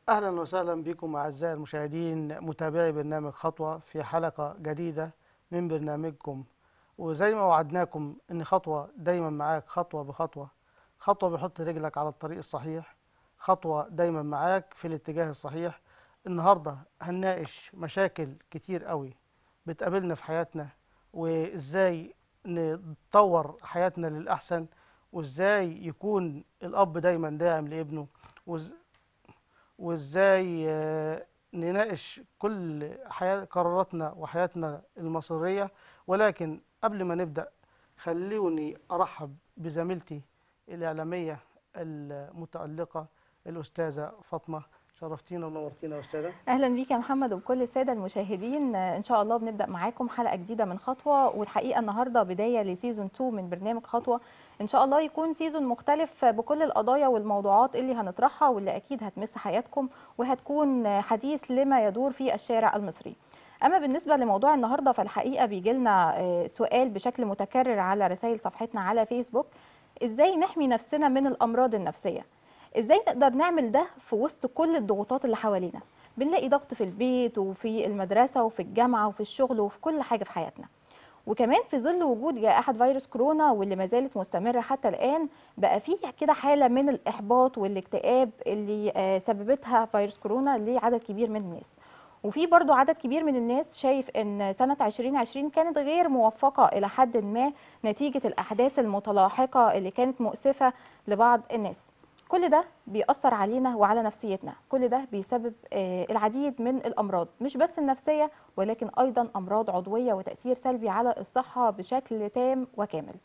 أهلا وسهلا بكم أعزائي المشاهدين متابعي برنامج خطوة في حلقة جديدة من برنامجكم وزي ما وعدناكم إن خطوة دايما معاك خطوة بخطوة خطوة بيحط رجلك على الطريق الصحيح خطوة دايما معاك في الاتجاه الصحيح النهاردة هنناقش مشاكل كتير قوي بتقابلنا في حياتنا وإزاي نطور حياتنا للأحسن وإزاي يكون الأب دايما داعم لابنه وإز... وازاي آه، نناقش كل حياة قراراتنا وحياتنا المصيرية ولكن قبل ما نبدأ خلوني أرحب بزميلتي الإعلامية المتألقة الأستاذة فاطمة شرفتينا ونورتينا يا أستاذة اهلا بيك يا محمد وبكل الساده المشاهدين آه، ان شاء الله بنبدا معاكم حلقه جديده من خطوه والحقيقه النهارده بدايه لسيزون 2 من برنامج خطوه ان شاء الله يكون سيزون مختلف بكل القضايا والموضوعات اللي هنطرحها واللي اكيد هتمس حياتكم وهتكون آه، حديث لما يدور في الشارع المصري اما بالنسبه لموضوع النهارده فالحقيقه بيجي لنا آه، سؤال بشكل متكرر على رسائل صفحتنا على فيسبوك ازاي نحمي نفسنا من الامراض النفسيه ازاي نقدر نعمل ده في وسط كل الضغوطات اللي حوالينا بنلاقي ضغط في البيت وفي المدرسة وفي الجامعة وفي الشغل وفي كل حاجة في حياتنا وكمان في ظل وجود جائحة فيروس كورونا واللي ما زالت مستمرة حتى الآن بقى فيه كده حالة من الإحباط والاكتئاب اللي آه، سببتها فيروس كورونا لعدد كبير من الناس وفي برضو عدد كبير من الناس شايف ان سنة 2020 كانت غير موفقة إلى حد ما نتيجة الأحداث المتلاحقة اللي كانت مؤسفة لبعض الناس كل ده بيأثر علينا وعلى نفسيتنا كل ده بيسبب آه، العديد من الأمراض مش بس النفسية ولكن أيضا أمراض عضوية وتأثير سلبي على الصحة بشكل تام وكامل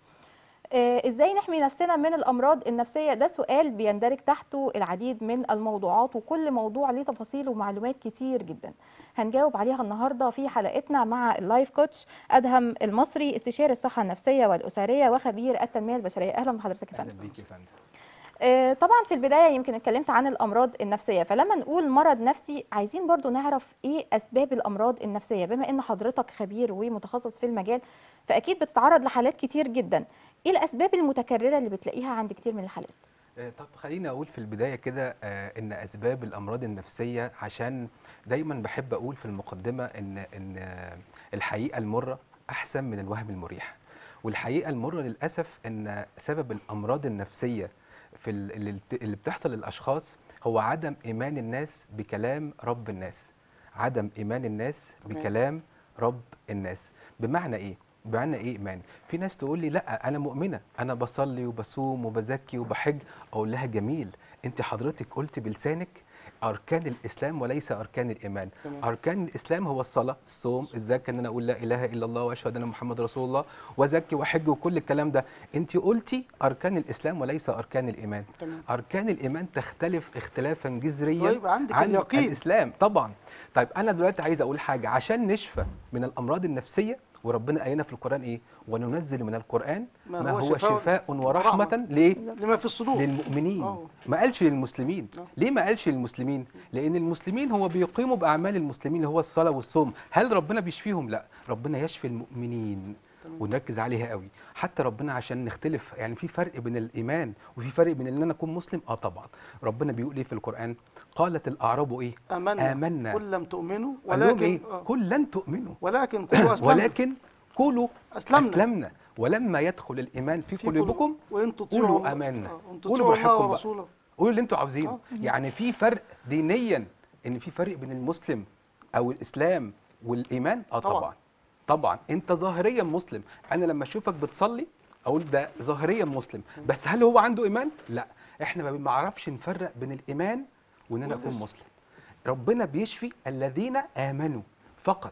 آه، ازاي نحمي نفسنا من الامراض النفسيه ده سؤال بيندرج تحته العديد من الموضوعات وكل موضوع ليه تفاصيل ومعلومات كتير جدا هنجاوب عليها النهارده في حلقتنا مع اللايف كوتش ادهم المصري استشاري الصحه النفسيه والاسريه وخبير التنميه البشريه اهلا بحضرتك يا اهلا فندم بيك يا فندم آه، طبعا في البدايه يمكن اتكلمت عن الامراض النفسيه فلما نقول مرض نفسي عايزين برضو نعرف ايه اسباب الامراض النفسيه بما ان حضرتك خبير ومتخصص في المجال فاكيد بتتعرض لحالات كتير جدا ايه الاسباب المتكرره اللي بتلاقيها عند كتير من الحالات آه، طب خليني اقول في البدايه كده آه، ان اسباب الامراض النفسيه عشان دايما بحب اقول في المقدمه ان ان آه، الحقيقه المره احسن من الوهم المريح والحقيقه المره للاسف ان سبب الامراض النفسيه في ال- اللي بت- اللي بتحصل للاشخاص هو عدم ايمان الناس بكلام رب الناس عدم ايمان الناس تمام. بكلام رب الناس بمعنى ايه بمعنى ايه ايمان في ناس تقول لي لا انا مؤمنه انا بصلي وبصوم وبزكي وبحج اقول لها جميل انت حضرتك قلت بلسانك اركان الاسلام وليس اركان الايمان تمام. اركان الاسلام هو الصلاه الصوم الزكاه ان انا اقول لا اله الا الله واشهد ان محمد رسول الله وزكي واحج وكل الكلام ده انت قلتي اركان الاسلام وليس اركان الايمان تمام اركان الايمان تختلف اختلافا جذريا طيب عندك عن اليقين الاسلام طبعا طيب انا دلوقتي عايز اقول حاجه عشان نشفى من الامراض النفسيه وربنا قايلنا في القران ايه وننزل من القران ما, هو شفاء ورحمه ليه لما في الصدور للمؤمنين آه. ما قالش للمسلمين آه. ليه ما قالش للمسلمين لان المسلمين هو بيقيموا باعمال المسلمين اللي هو الصلاه والصوم هل ربنا بيشفيهم لا ربنا يشفي المؤمنين تمام. ونركز عليها قوي حتى ربنا عشان نختلف يعني في فرق بين الايمان وفي فرق بين ان انا اكون مسلم اه طبعا ربنا بيقول ايه في القران قالت الاعراب ايه آمنا آمنا. قل لم تؤمنوا قال لهم ولكن ايه آه. قل لن تؤمنوا ولكن قولوا أسلمنا ولكن قولوا أسلمنا اسلمنا ولما يدخل الايمان في, في قلوبكم وإن تطيعوا قولوا الله- آمنا. آه، وإن قولوا تطيعوا الله براحتكم بقى. ورسوله قولوا اللي انتوا عاوزينه آه. يعني في فرق دينيا ان في فرق بين المسلم او الاسلام والايمان اه طبعاً. طبعا طبعا انت ظاهريا مسلم انا لما اشوفك بتصلي اقول ده ظاهريا مسلم بس هل هو عنده ايمان لا احنا ما بنعرفش نفرق بين الايمان وان انا اكون والاسم. مسلم ربنا بيشفي الذين امنوا فقط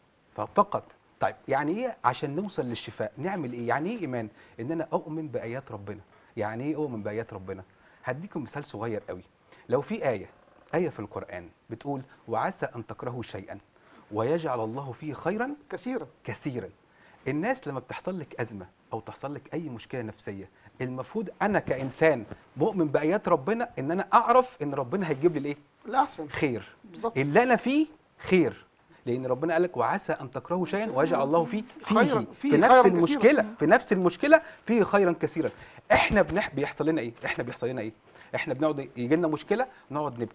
فقط طيب يعني ايه عشان نوصل للشفاء نعمل ايه يعني ايه ايمان ان انا اؤمن بايات ربنا يعني ايه اؤمن بايات ربنا هديكم مثال صغير قوي لو في ايه ايه في القران بتقول وعسى ان تكرهوا شيئا ويجعل الله فيه خيرا كثيرا كثيرا الناس لما بتحصل لك ازمه او تحصل لك اي مشكله نفسيه المفروض انا كانسان مؤمن بايات ربنا ان انا اعرف ان ربنا هيجيب لي الايه الأحسن خير بالظبط اللي انا فيه خير لان ربنا قال لك وعسى ان تكرهوا شيئا ويجعل الله فيه خيراً- فيه فيه في نفس خيراً المشكله كثيراً. في نفس المشكله فيه خيرا كثيرا احنا بنح بيحصل لنا ايه احنا بيحصل لنا ايه احنا بنقعد يجي لنا مشكله نقعد نبكي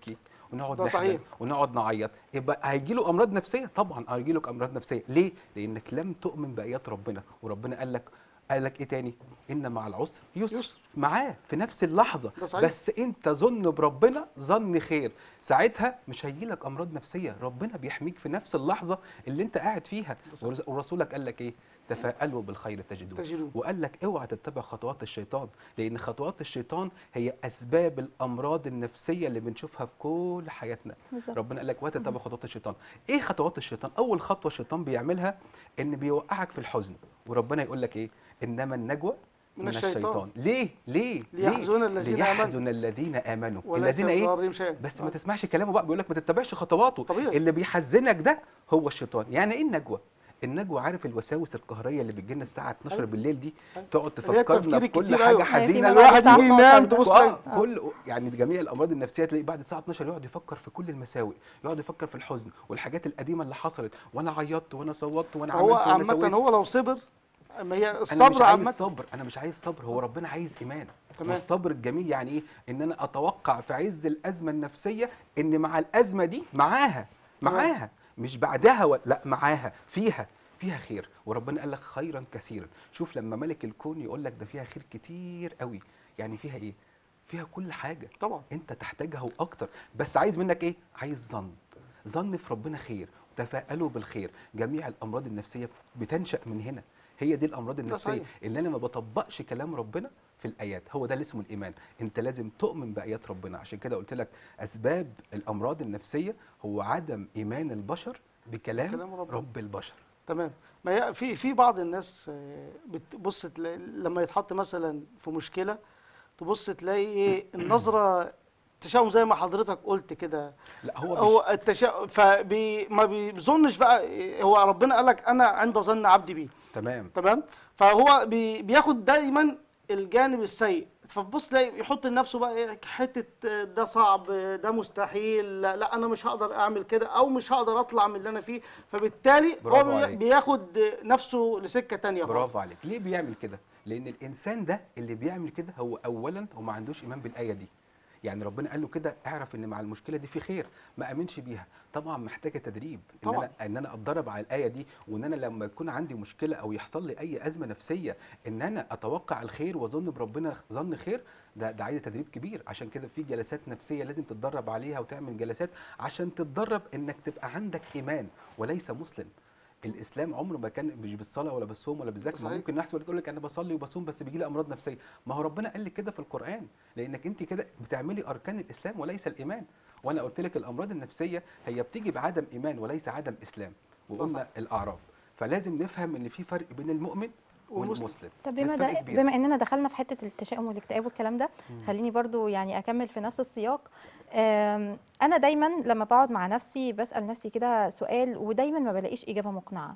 ونقعد ده نحزن صحيح. ونقعد نعيط يبقى هيجي له امراض نفسيه طبعا هيجي لك امراض نفسيه ليه لانك لم تؤمن بايات ربنا وربنا قال لك قال لك ايه تاني ان مع العسر يسر, يسر. معاه في نفس اللحظه ده صحيح. بس انت ظن بربنا ظن خير ساعتها مش هيجي لك امراض نفسيه ربنا بيحميك في نفس اللحظه اللي انت قاعد فيها ده صحيح. ورس- ورسولك قال لك ايه تفاءلوا بالخير تجدوه تجدوه. وقال لك اوعى تتبع خطوات الشيطان لان خطوات الشيطان هي اسباب الامراض النفسيه اللي بنشوفها في كل حياتنا بالظبط. ربنا قال لك ولا تتبع خطوات الشيطان ايه خطوات الشيطان اول خطوه الشيطان بيعملها ان بيوقعك في الحزن وربنا يقول لك ايه انما النجوى من من, الشيطان. الشيطان. ليه ليه ليحزن ليه؟ الذين آمنوا. ليحزن الذين امنوا وليس الذين ايه بضارهم شيئا بس آه. ما تسمعش كلامه بقى بيقول لك ما تتبعش خطواته طبيعي. اللي بيحزنك ده هو الشيطان يعني ايه النجوى النجوى عارف الوساوس القهريه اللي بتجي لنا الساعه 12 أيوة. بالليل دي أيوة. تقعد اللي هي تفكرنا التفكير بكل الكتير، حاجه أيوة. حزينه فيما بعد الواحد الساعة يجي 12 ينام ده. تبص آه، تلاقي كل يعني جميع الامراض النفسيه تلاقي بعد الساعه 12 يقعد يفكر في كل المساوئ يقعد يفكر في الحزن والحاجات القديمه اللي حصلت وانا عيطت وانا صوتت وانا هو عملت وانا سويت عامة هو لو صبر ما هي انا مش الصبر عايز عامة صبر انا مش عايز صبر هو ربنا عايز ايمان تمام. والصبر الجميل يعني ايه ان انا اتوقع في عز الازمه النفسيه ان مع الازمه دي معاها تمام. معاها مش بعدها و... لا معاها فيها فيها خير وربنا قال لك خيرا كثيرا شوف لما ملك الكون يقول لك ده فيها خير كتير قوي يعني فيها ايه فيها كل حاجه طبعا انت تحتاجها واكتر بس عايز منك ايه عايز ظن ظن في ربنا خير تفاءلوا بالخير جميع الامراض النفسيه بتنشا من هنا هي دي الامراض النفسيه صحيح. اللي انا ما بطبقش كلام ربنا في الايات هو ده اللي اسمه الايمان انت لازم تؤمن بايات ربنا عشان كده قلت لك اسباب الامراض النفسيه هو عدم ايمان البشر بكلام بكلام ربنا. رب البشر تمام ما هي في في بعض الناس آه، بتبص تلاقي لما يتحط مثلا في مشكلة تبص تلاقي ايه النظرة تشاؤم زي ما حضرتك قلت كده لا هو, هو مش التشاؤم فبي ما بيظنش بقى إيه، هو ربنا قال لك انا عند ظن عبدي بي تمام تمام فهو بي بياخد دايما الجانب السيء فبص تلاقي يحط لنفسه بقى إيه، حته آه، ده صعب آه، ده مستحيل لا, لا انا مش هقدر اعمل كده او مش هقدر اطلع من اللي انا فيه فبالتالي هو برافو بي- عليك. بياخد آه، نفسه لسكه تانية خالص. برافو عليك ليه بيعمل كده لان الانسان ده اللي بيعمل كده هو اولا هو ما عندوش ايمان بالايه دي يعني ربنا قال له كده اعرف ان مع المشكله دي في خير ما امنش بيها طبعا محتاجه تدريب ان طبعاً. انا ان انا اتدرب على الايه دي وان انا لما يكون عندي مشكله او يحصل لي اي ازمه نفسيه ان انا اتوقع الخير واظن بربنا ظن خير ده ده عايز تدريب كبير عشان كده في جلسات نفسيه لازم تتدرب عليها وتعمل جلسات عشان تتدرب انك تبقى عندك ايمان وليس مسلم الاسلام عمره ما كان مش بالصلاه ولا بالصوم ولا بالزكاه ما صحيح. ممكن ناس تقول لك انا بصلي وبصوم بس بيجي لي امراض نفسيه ما هو ربنا قال لك كده في القران لانك انت كده بتعملي اركان الاسلام وليس الايمان وانا قلت لك الامراض النفسيه هي بتيجي بعدم ايمان وليس عدم اسلام وقلنا الاعراف فلازم نفهم ان في فرق بين المؤمن والمسلم. والمسلم طب بس بما فرق ده كبير. بما اننا دخلنا في حته التشاؤم والاكتئاب والكلام ده خليني برضو يعني اكمل في نفس السياق آم، انا دايما لما بقعد مع نفسي بسال نفسي كده سؤال ودايما ما بلاقيش اجابه مقنعه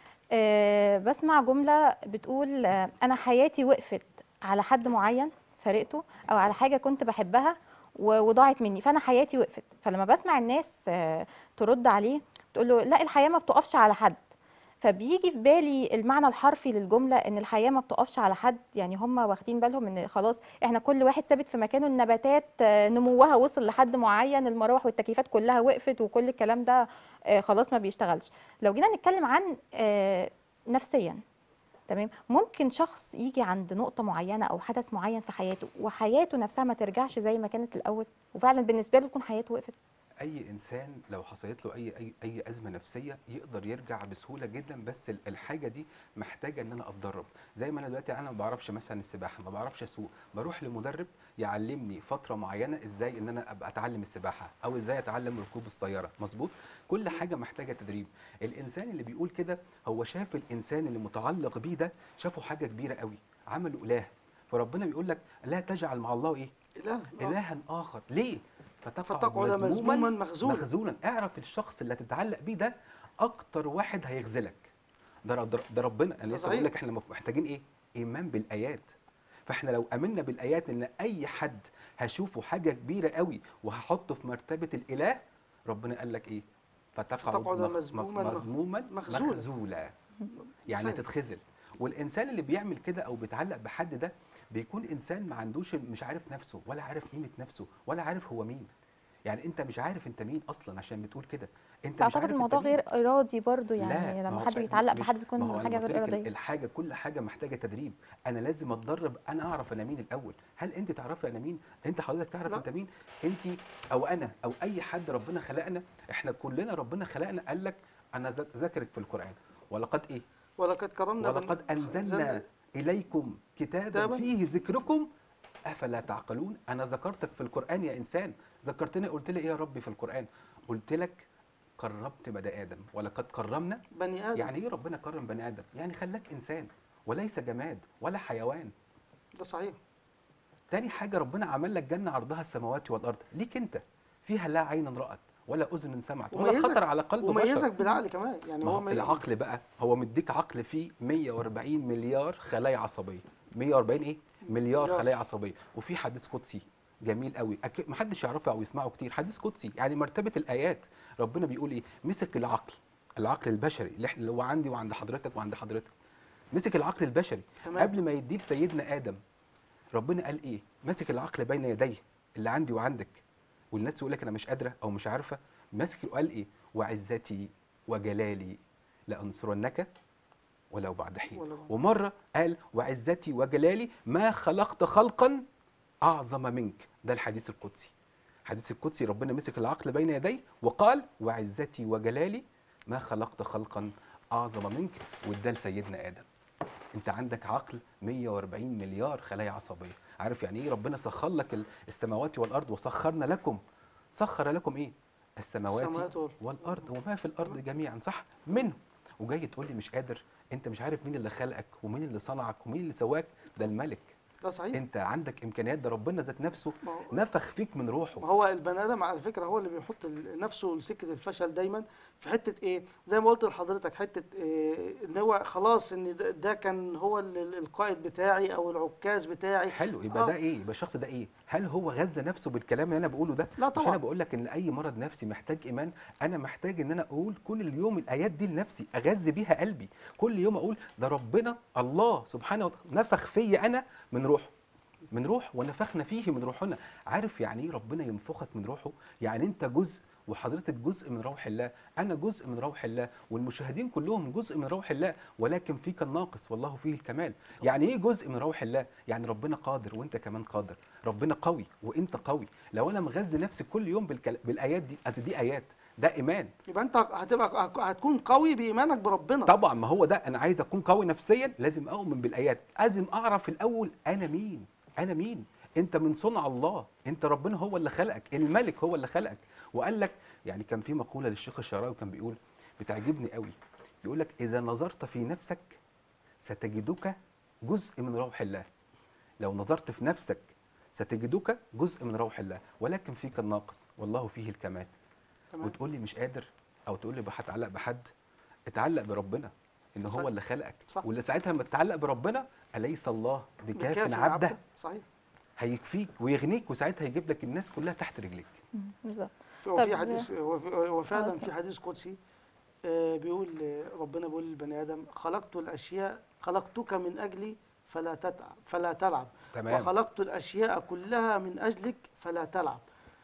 آه، بسمع جمله بتقول آه، انا حياتي وقفت على حد معين فارقته او على حاجه كنت بحبها و- وضاعت مني فانا حياتي وقفت فلما بسمع الناس آه، ترد عليه تقول له لا الحياه ما بتقفش على حد فبيجي في بالي المعنى الحرفي للجمله ان الحياه ما بتقفش على حد يعني هم واخدين بالهم ان خلاص احنا كل واحد ثابت في مكانه النباتات آه، نموها وصل لحد معين المراوح والتكييفات كلها وقفت وكل الكلام ده آه، خلاص ما بيشتغلش لو جينا نتكلم عن آه، نفسيا تمام ممكن شخص يجي عند نقطة معينة أو حدث معين في حياته وحياته نفسها ما ترجعش زي ما كانت الأول وفعلا بالنسبة له تكون حياته وقفت اي انسان لو حصلت له اي اي اي ازمه نفسيه يقدر يرجع بسهوله جدا بس ال- الحاجه دي محتاجه ان انا اتدرب زي ما انا دلوقتي انا ما بعرفش مثلا السباحه ما بعرفش اسوق بروح لمدرب يعلمني فتره معينه ازاي ان انا ابقى اتعلم السباحه او ازاي اتعلم ركوب الطياره مظبوط كل حاجه محتاجه تدريب الانسان اللي بيقول كده هو شاف الانسان اللي متعلق بيه ده شافه حاجه كبيره قوي عمله اله فربنا بيقول لك لا تجعل مع الله ايه لا لا. الها اخر ليه فتقعد, فتقعد مذموما مخذولا. مخزونا اعرف الشخص اللي هتتعلق بيه ده اكتر واحد هيخذلك ده رب- ده ربنا انا ده لسه بقول لك صحيح. احنا محتاجين ايه ايمان بالايات فاحنا لو امنا بالايات ان اي حد هشوفه حاجه كبيره قوي وهحطه في مرتبه الاله ربنا قال لك ايه فتقعد فتقعد مخ- مذموما مخ- مذموما مخذولا. مخذولا يعني صحيح. تتخذل والانسان اللي بيعمل كده او بيتعلق بحد ده بيكون انسان ما عندوش مش عارف نفسه ولا عارف قيمه نفسه ولا عارف هو مين يعني انت مش عارف انت مين اصلا عشان بتقول كده انت بس مش اعتقد عارف الموضوع انت مين. غير ارادي برضو لا، يعني ما لما هو حد خ- بيتعلق مش- بحد ما هو بتكون أنا حاجه قلت غير لك ال- اراديه الحاجه كل حاجه محتاجه تدريب انا لازم اتدرب انا اعرف انا مين الاول هل انت تعرفي انا مين انت حضرتك تعرف لا. انت مين انت او انا او اي حد ربنا خلقنا احنا كلنا ربنا خلقنا قال لك انا ذا- ذاكرك في القران ولقد ايه ولقد كرمنا بني- ولقد انزلنا اليكم كتابا كتاباً. فيه ذكركم افلا تعقلون انا ذكرتك في القران يا انسان ذكرتني قلت لي ايه يا ربي في القران قلت لك كرمت بني ادم ولقد كرمنا بني ادم يعني ايه ربنا كرم بني ادم يعني خلاك انسان وليس جماد ولا حيوان ده صحيح تاني حاجه ربنا عمل لك جنه عرضها السماوات والارض ليك انت فيها لا عين رات ولا اذن سمعت ولا وميزك- خطر على قلب بشر وميزك بالعقل كمان يعني ما هو هو مي- العقل بقى هو مديك عقل فيه 140 مليار خلايا عصبيه 140 ايه مليار مليار. خلايا عصبيه وفي حديث قدسي جميل قوي أكيد محدش يعرفه او يسمعه كتير حديث قدسي يعني مرتبه الايات ربنا بيقول ايه مسك العقل العقل البشري اللي إحنا- اللي هو عندي وعند حضرتك وعند حضرتك مسك العقل البشري تمام. قبل ما يديه لسيدنا ادم ربنا قال ايه ماسك العقل بين يديه اللي عندي وعندك والناس تقول لك انا مش قادره او مش عارفه ماسك وقال ايه وعزتي وجلالي لانصرنك ولو بعد حين ولو بعد- ومره قال وعزتي وجلالي ما خلقت خلقا اعظم منك ده الحديث القدسي الحديث القدسي ربنا مسك العقل بين يديه وقال وعزتي وجلالي ما خلقت خلقا اعظم منك وده لسيدنا ادم انت عندك عقل 140 مليار خلايا عصبيه عارف يعني ايه ربنا سخر لك ال- السماوات والارض وسخرنا لكم سخر لكم ايه السماوات, السماوات وال- والارض وما في الارض جميعا صح منه وجاي تقول لي مش قادر انت مش عارف مين اللي خلقك ومين اللي صنعك ومين اللي سواك ده الملك ده صحيح انت عندك امكانيات ده ربنا ذات نفسه ما هو- نفخ فيك من ما روحه هو البني ادم على فكره هو اللي بيحط ال- نفسه لسكه الفشل دايما في حته ايه زي ما قلت لحضرتك حته إيه ان هو خلاص ان ده, ده كان هو ال- ال- القائد بتاعي او العكاز بتاعي حلو يبقى آه. ده ايه يبقى الشخص ده ايه هل هو غذى نفسه بالكلام اللي انا بقوله ده لا مش انا طبعا بقول لك ان اي مرض نفسي محتاج ايمان انا محتاج ان انا اقول كل اليوم الايات دي لنفسي اغذي بيها قلبي كل يوم اقول ده ربنا الله سبحانه وتعالى نفخ فيا انا من روحه من روح ونفخنا فيه من روحنا عارف يعني ايه ربنا ينفخك من روحه يعني انت جزء وحضرتك جزء من روح الله انا جزء من روح الله والمشاهدين كلهم جزء من روح الله ولكن فيك الناقص والله فيه الكمال يعني ايه جزء من روح الله يعني ربنا قادر وانت كمان قادر ربنا قوي وانت قوي لو انا مغذي نفسي كل يوم بالكل... بالايات دي أصل دي ايات ده ايمان يبقى انت هتبقى هتكون قوي بايمانك بربنا طبعا ما هو ده انا عايز اكون قوي نفسيا لازم اؤمن بالايات لازم اعرف الاول انا مين انا مين انت من صنع الله انت ربنا هو اللي خلقك الملك هو اللي خلقك وقال لك يعني كان في مقوله للشيخ الشعراوي كان بيقول بتعجبني قوي يقول لك اذا نظرت في نفسك ستجدك جزء من روح الله لو نظرت في نفسك ستجدك جزء من روح الله ولكن فيك الناقص والله فيه الكمال تمام وتقول لي مش قادر او تقول لي هتعلق بحد اتعلق بربنا ان صح. هو اللي خلقك صح. واللي ساعتها لما تتعلق بربنا اليس الله بكاف بكافٍ عبده صحيح هيكفيك ويغنيك وساعتها هيجيب لك الناس كلها تحت رجليك مم، بالظبط هو طب- في حديث هو في- هو فعلا آه. في حديث قدسي آه، بيقول آه، ربنا بيقول للبني ادم خلقت الاشياء خلقتك من اجلي فلا تتعب فلا تلعب وخلقت الاشياء كلها من اجلك فلا تلعب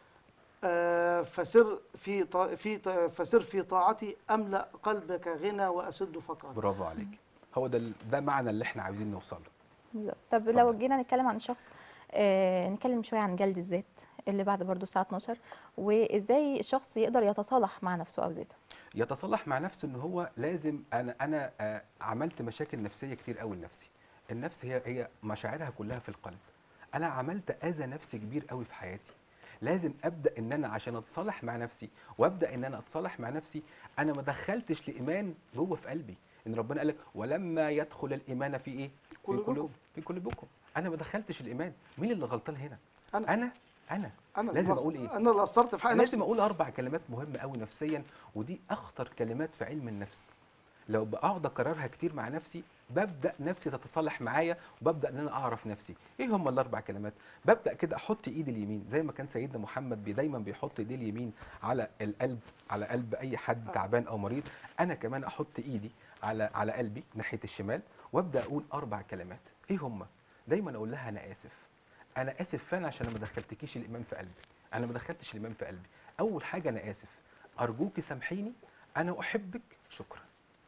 آه، فسر في طا- في طا- فسر في طاعتي املا قلبك غنى واسد فقرا برافو عليك هو ده ال- ده معنى اللي احنا عايزين نوصل له بالظبط طب لو اتفضل. جينا نتكلم عن الشخص آه نتكلم شويه عن جلد الذات اللي بعد برضو الساعه 12 وازاي الشخص يقدر يتصالح مع نفسه او ذاته يتصالح مع نفسه ان هو لازم انا انا آه، عملت مشاكل نفسيه كتير قوي لنفسي النفس هي هي مشاعرها كلها في القلب انا عملت اذى نفسي كبير قوي في حياتي لازم ابدا ان انا عشان اتصالح مع نفسي وابدا ان انا اتصالح مع نفسي انا ما دخلتش الايمان جوه في قلبي ان ربنا قال لك ولما يدخل الايمان في ايه في قلوبكم. قلوب في قلوبكم انا ما دخلتش الايمان مين اللي غلطان هنا انا انا انا انا لازم اللي- أقول إيه؟ انا اللي قصرت في حق لازم نفسي اقول اربع كلمات مهمه قوي نفسيا ودي اخطر كلمات في علم النفس لو بقعد اكررها كتير مع نفسي ببدا نفسي تتصالح معايا وببدا ان انا اعرف نفسي ايه هم الاربع كلمات ببدا كده احط ايدي اليمين زي ما كان سيدنا محمد بي دايما بيحط ايديه اليمين على القلب على قلب اي حد آه. تعبان او مريض انا كمان احط ايدي على على قلبي ناحيه الشمال وابدا اقول اربع كلمات ايه هم دايما اقول لها انا اسف انا اسف فعلا عشان ما دخلتكيش الايمان في قلبي انا ما دخلتش الايمان في قلبي اول حاجه انا اسف ارجوك سامحيني انا احبك شكرا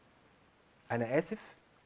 انا اسف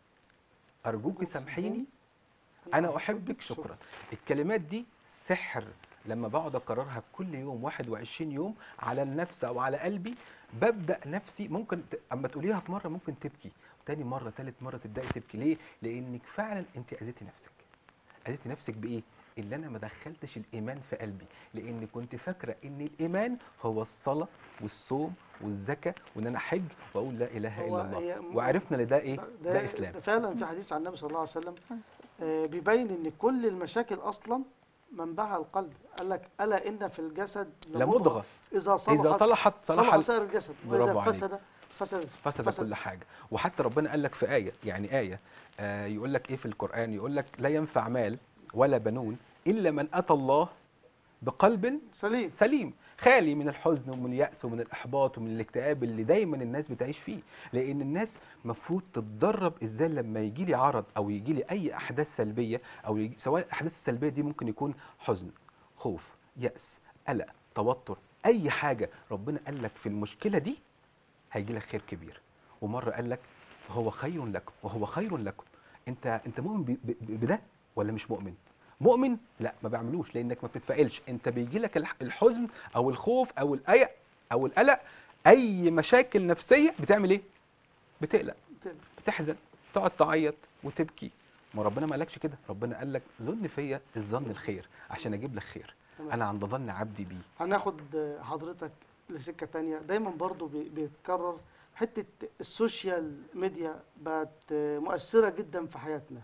ارجوك سامحيني انا احبك شكرا الكلمات دي سحر لما بقعد اكررها كل يوم 21 يوم على النفس او على قلبي ببدا نفسي ممكن ت... اما تقوليها في مره ممكن تبكي تاني مره تالت مره تبداي تبكي ليه لانك فعلا انت اذيتي نفسك اذيتي نفسك بايه اللي انا ما دخلتش الايمان في قلبي لان كنت فاكره ان الايمان هو الصلاه والصوم والزكاه وان انا احج واقول لا اله هو الا هي- الله وعرفنا ان ده ايه ده, ده اسلام ده فعلا في حديث عن النبي صلى الله عليه وسلم آه، بيبين ان كل المشاكل اصلا منبعها القلب قال لك الا ان في الجسد لمضغه اذا صلحت اذا صلحت صلح صلح ال- سائر الجسد برافو واذا عليك. فسد فسد فسد كل حاجه وحتى ربنا قال لك في ايه يعني ايه آه يقول لك ايه في القران يقول لك لا ينفع مال ولا بنون الا من اتى الله بقلب سليم سليم خالي من الحزن ومن اليأس ومن الإحباط ومن الاكتئاب اللي دايما الناس بتعيش فيه لأن الناس مفروض تتدرب إزاي لما يجي لي عرض أو يجي لي أي أحداث سلبية أو يجي سواء الأحداث السلبية دي ممكن يكون حزن خوف يأس قلق توتر أي حاجة ربنا قال لك في المشكلة دي هيجي لك خير كبير ومرة قال لك فهو خير لكم وهو خير لكم أنت أنت مؤمن ب- ب- بده ولا مش مؤمن؟ مؤمن لا ما بعملوش لانك ما بتتفائلش انت بيجي لك الح- الحزن او الخوف او القلق او القلق اي مشاكل نفسيه بتعمل ايه بتقلق بتحزن تقعد تعيط وتبكي ما ربنا ما قالكش كده ربنا قال لك ظن فيا الظن الخير عشان اجيب لك خير تمام. انا عند ظن عبدي بي هناخد حضرتك لسكة تانية دايما برضو بي- بيتكرر حتة السوشيال ميديا بقت مؤثرة جدا في حياتنا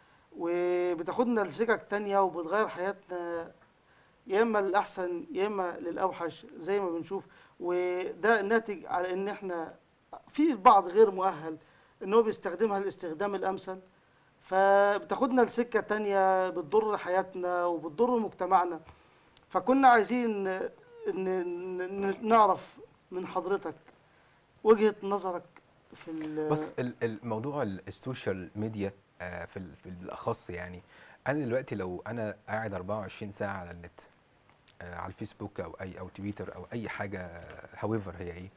وبتاخدنا لسكك تانية وبتغير حياتنا يا اما للاحسن يا اما للاوحش زي ما بنشوف وده ناتج على ان احنا في البعض غير مؤهل ان هو بيستخدمها الاستخدام الامثل فبتاخدنا لسكة تانية بتضر حياتنا وبتضر مجتمعنا فكنا عايزين ن- ن- نعرف من حضرتك وجهة نظرك في ال- بص ال- الموضوع ال- السوشيال ميديا آه، في ال- في الاخص يعني انا دلوقتي لو انا قاعد 24 ساعه على النت آه، على الفيسبوك او اي او تويتر او اي حاجه هاويفر هي ايه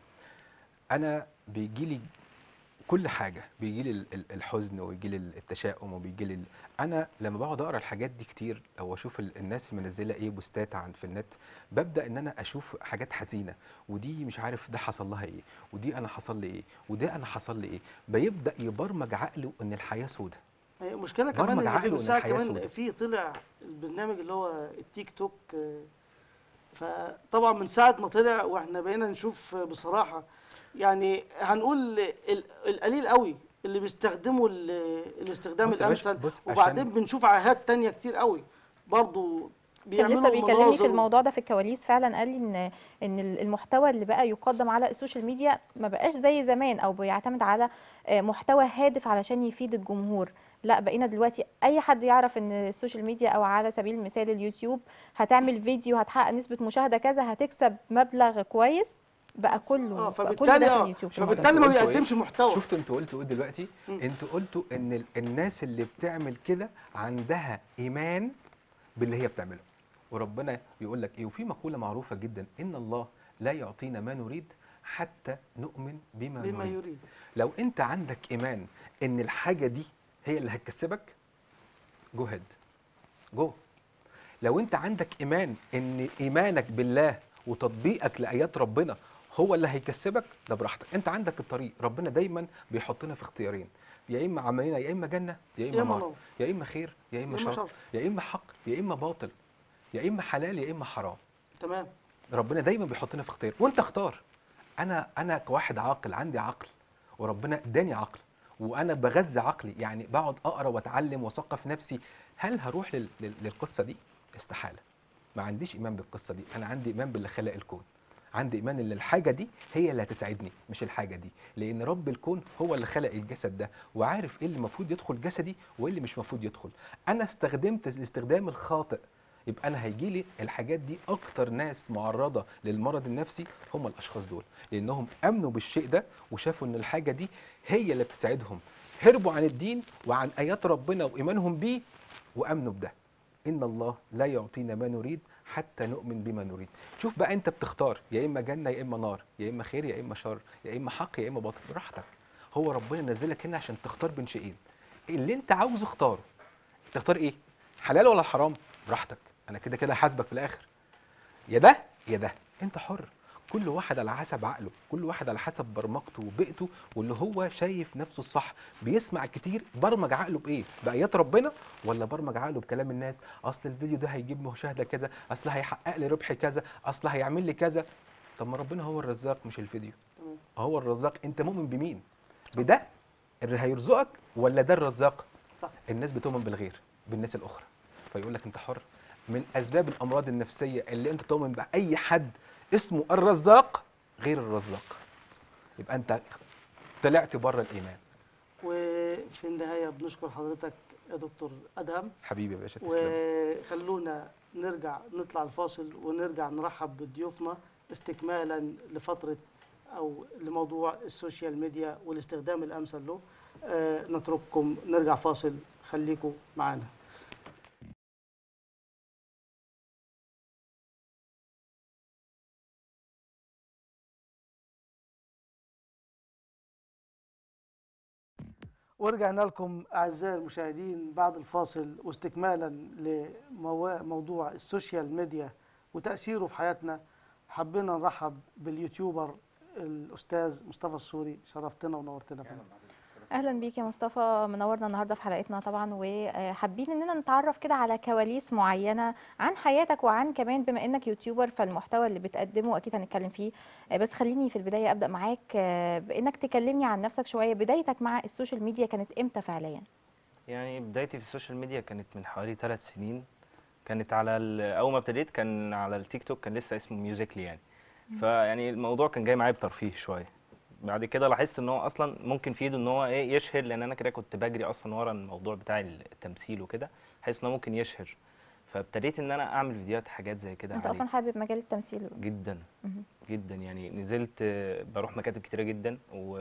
انا بيجي لي كل حاجه بيجي لي ال- ال- الحزن ويجي لي التشاؤم وبيجي لي ال- انا لما بقعد اقرا الحاجات دي كتير او اشوف ال- الناس منزله ايه بوستات عن في النت ببدا ان انا اشوف حاجات حزينه ودي مش عارف ده حصل لها ايه ودي انا حصل لي ايه وده انا حصل لي ايه بيبدا يبرمج عقله ان الحياه سودة هي المشكلة كمان برمج ان في عقله إن بالساعة الحياة كمان سودة. في طلع البرنامج اللي هو التيك توك آه، فطبعا من ساعة ما طلع واحنا بقينا نشوف آه، بصراحة يعني هنقول ال- القليل قوي اللي بيستخدموا ال- الاستخدام بص يا باشا، الامثل بص وبعدين عشان- بنشوف عاهات تانية كتير قوي برضو كان بيعملوا لسه بيكلمني في مناظر الموضوع ده في الكواليس فعلا قال لي ان ان المحتوى اللي بقى يقدم على السوشيال ميديا ما بقاش زي زمان او بيعتمد على آه، محتوى هادف علشان يفيد الجمهور لا بقينا دلوقتي اي حد يعرف ان السوشيال ميديا او على سبيل المثال اليوتيوب هتعمل فيديو هتحقق نسبة مشاهدة كذا هتكسب مبلغ كويس بقى كله اه بقى كله فبالتالي ده في اه اليوتيوب شوف فبالتالي ما انتوا قلتوا بيقدمش إيه؟ محتوى شفتوا انتوا قلتوا ايه دلوقتي مم. انتوا قلتوا ان ال- الناس اللي بتعمل كده عندها ايمان باللي هي بتعمله وربنا يقول لك ايه وفي مقوله معروفه جدا ان الله لا يعطينا ما نريد حتى نؤمن بما, بما نريد يريد لو انت عندك ايمان ان الحاجه دي هي اللي هتكسبك جو هيد جو لو انت عندك ايمان ان ايمانك بالله وتطبيقك لايات ربنا هو اللي هيكسبك ده براحتك انت عندك الطريق ربنا دايما بيحطنا في اختيارين يا اما عملنا يا اما جنه يا اما يا إما نار نار. يا اما خير يا اما يا إما شر شر. يا اما حق يا اما باطل يا اما حلال يا اما حرام تمام ربنا دايما بيحطنا في اختيار وانت اختار انا انا كواحد عاقل عندي عقل وربنا اداني عقل وانا بغذي عقلي يعني بقعد اقرا واتعلم واثقف نفسي هل هروح لل... لل... للقصه دي استحاله ما عنديش ايمان بالقصه دي انا عندي ايمان باللي خلق الكون عندي ايمان ان الحاجه دي هي اللي هتساعدني مش الحاجه دي لان رب الكون هو اللي خلق الجسد ده وعارف ايه اللي المفروض يدخل جسدي وايه اللي مش المفروض يدخل انا استخدمت الاستخدام الخاطئ يبقى انا هيجي لي الحاجات دي اكتر ناس معرضه للمرض النفسي هم الاشخاص دول لانهم امنوا بالشيء ده وشافوا ان الحاجه دي هي اللي بتساعدهم هربوا عن الدين وعن ايات ربنا وايمانهم بيه وامنوا بده ان الله لا يعطينا ما نريد حتى نؤمن بما نريد شوف بقى انت بتختار يا اما جنه يا اما نار يا اما خير يا اما شر يا اما حق يا اما باطل براحتك هو ربنا نزلك هنا عشان تختار بين شيئين اللي انت عاوزه اختاره تختار ايه حلال ولا حرام براحتك انا كده كده هحاسبك في الاخر يا ده يا ده انت حر كل واحد على حسب عقله كل واحد على حسب برمجته وبيئته واللي هو شايف نفسه الصح بيسمع كتير برمج عقله بايه بايات ربنا ولا برمج عقله بكلام الناس اصل الفيديو ده هيجيب مشاهده كذا اصل هيحقق لي ربح كذا اصل هيعمل لي كذا طب ما ربنا هو الرزاق مش الفيديو تمام. هو الرزاق انت مؤمن بمين بده اللي هيرزقك ولا ده الرزاق صح الناس بتؤمن بالغير بالناس الاخرى فيقول لك انت حر من اسباب الامراض النفسيه اللي انت تؤمن باي حد اسمه الرزاق غير الرزاق يبقى انت طلعت بره الايمان وفي النهايه بنشكر حضرتك يا دكتور ادهم حبيبي يا باشا تسلم وخلونا نرجع نطلع الفاصل ونرجع نرحب بضيوفنا استكمالا لفترة أو لموضوع السوشيال ميديا والاستخدام الأمثل له آه، نترككم نرجع فاصل خليكم معانا ورجعنا لكم أعزائي المشاهدين بعد الفاصل واستكمالا لموضوع السوشيال ميديا وتأثيره في حياتنا حبينا نرحب باليوتيوبر الأستاذ مصطفى السوري شرفتنا ونورتنا فينا اهلا بيك يا مصطفى منورنا النهارده في حلقتنا طبعا وحابين اننا نتعرف كده على كواليس معينه عن حياتك وعن كمان بما انك يوتيوبر فالمحتوى اللي بتقدمه اكيد هنتكلم فيه آه، بس خليني في البدايه ابدا معاك آه، بانك تكلمني عن نفسك شويه بدايتك مع السوشيال ميديا كانت امتى فعليا يعني بدايتي في السوشيال ميديا كانت من حوالي ثلاث سنين كانت على ال- اول ما ابتديت كان على التيك توك كان لسه اسمه ميوزيكلي يعني فيعني الموضوع كان جاي معايا بترفيه شويه بعد كده لاحظت ان هو اصلا ممكن في ايده ان هو ايه يشهر لان انا كده كنت بجري اصلا ورا الموضوع بتاع التمثيل وكده حاسس ان هو ممكن يشهر فابتديت ان انا اعمل فيديوهات حاجات زي كده انت عليه. اصلا حابب مجال التمثيل جدا مهم. جدا يعني نزلت آه، بروح مكاتب كتيره جدا و...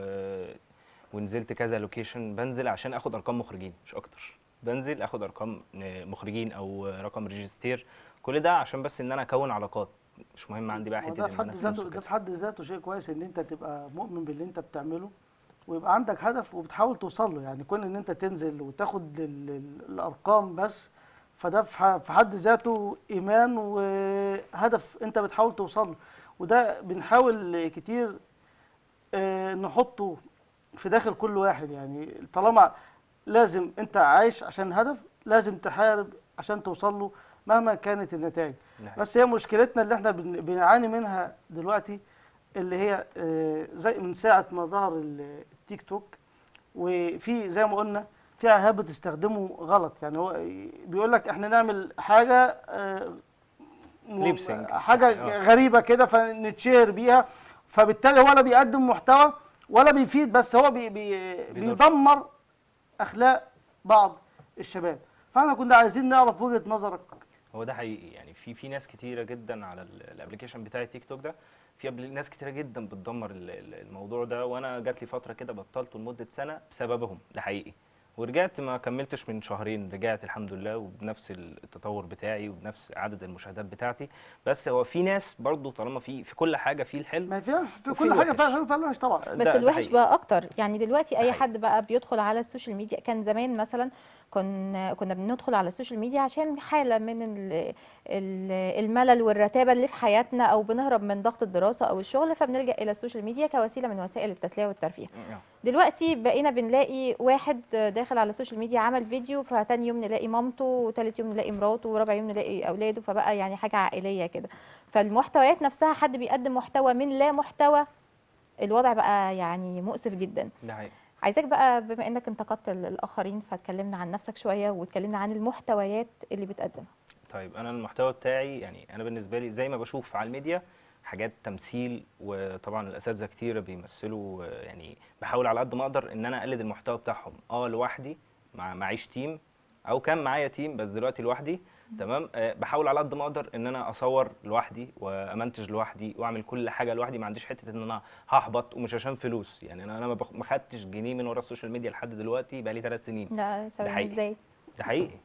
ونزلت كذا لوكيشن بنزل عشان اخد ارقام مخرجين مش اكتر بنزل اخد ارقام آه، مخرجين او رقم ريجستير كل ده عشان بس ان انا اكون علاقات مش مهم عندي بقى هو حته ده ان في حد انا فلوس ذاته ده وكده. في حد ذاته شيء كويس ان انت تبقى مؤمن باللي انت بتعمله ويبقى عندك هدف وبتحاول توصل له يعني كون ان انت تنزل وتاخد ال- ال- الارقام بس فده في ح- في حد ذاته ايمان وهدف انت بتحاول توصل له وده بنحاول كتير آه، نحطه في داخل كل واحد يعني طالما لازم انت عايش عشان هدف لازم تحارب عشان توصل له مهما كانت النتائج ده حقيقي. بس هي مشكلتنا اللي احنا بن- بنعاني منها دلوقتي اللي هي آه، زي من ساعة ما ظهر ال- التيك توك وفي زي ما قلنا في عيال بتستخدمه غلط يعني هو بيقول لك احنا نعمل حاجة آه، م- Lip sync. حاجة آه. غريبة كده فنتشهر بيها فبالتالي ولا بيقدم محتوى ولا بيفيد بس هو بي بي بيضر. بيدمر اخلاق بعض الشباب فاحنا كنا عايزين نعرف وجهة نظرك هو ده حقيقي يعني في في ناس كتيره جدا على الابلكيشن بتاع التيك توك ده في أبل- ناس كتيره جدا بتدمر ال- ال- الموضوع ده وانا جات لي فتره كده بطلته لمده سنه بسببهم ده حقيقي ورجعت ما كملتش من شهرين رجعت الحمد لله وبنفس التطور بتاعي وبنفس عدد المشاهدات بتاعتي بس هو في ناس برضو طالما في في كل حاجه في الحلو ما في في وفي كل حاجة الوحش. فيها حلو فيها الوحش طبعا بس ده- ده الوحش حقيقي. بقى اكتر يعني دلوقتي اي حقيقي. حد بقى بيدخل على السوشيال ميديا كان زمان مثلا كنا كنا بندخل على السوشيال ميديا عشان حاله من ال- ال- الملل والرتابه اللي في حياتنا او بنهرب من ضغط الدراسه او الشغل فبنلجا الى السوشيال ميديا كوسيله من وسائل التسليه والترفيه دلوقتي بقينا بنلاقي واحد داخل على السوشيال ميديا عمل فيديو فتاني يوم نلاقي مامته وتالت يوم نلاقي مراته ورابع يوم نلاقي اولاده فبقى يعني حاجه عائليه كده فالمحتويات نفسها حد بيقدم محتوى من لا محتوى الوضع بقى يعني مؤسف جدا ده حقيقي عايزاك بقى بما انك انتقدت ال- الاخرين فتكلمنا عن نفسك شويه واتكلمنا عن المحتويات اللي بتقدمها طيب انا المحتوى بتاعي يعني انا بالنسبه لي زي ما بشوف على الميديا حاجات تمثيل وطبعا الاساتذه كتير بيمثلوا آه، يعني بحاول على قد ما اقدر ان انا اقلد المحتوى بتاعهم اه لوحدي مع معيش تيم او كان معايا تيم بس دلوقتي لوحدي تمام آه، بحاول على قد ما اقدر ان انا اصور لوحدي وامنتج لوحدي واعمل كل حاجه لوحدي ما عنديش حته ان انا هحبط ومش عشان فلوس يعني انا انا ما بخ- ما خدتش جنيه من ورا السوشيال ميديا لحد دلوقتي بقى لي ثلاث سنين لا ثواني حقيقي. ازاي ده حقيقي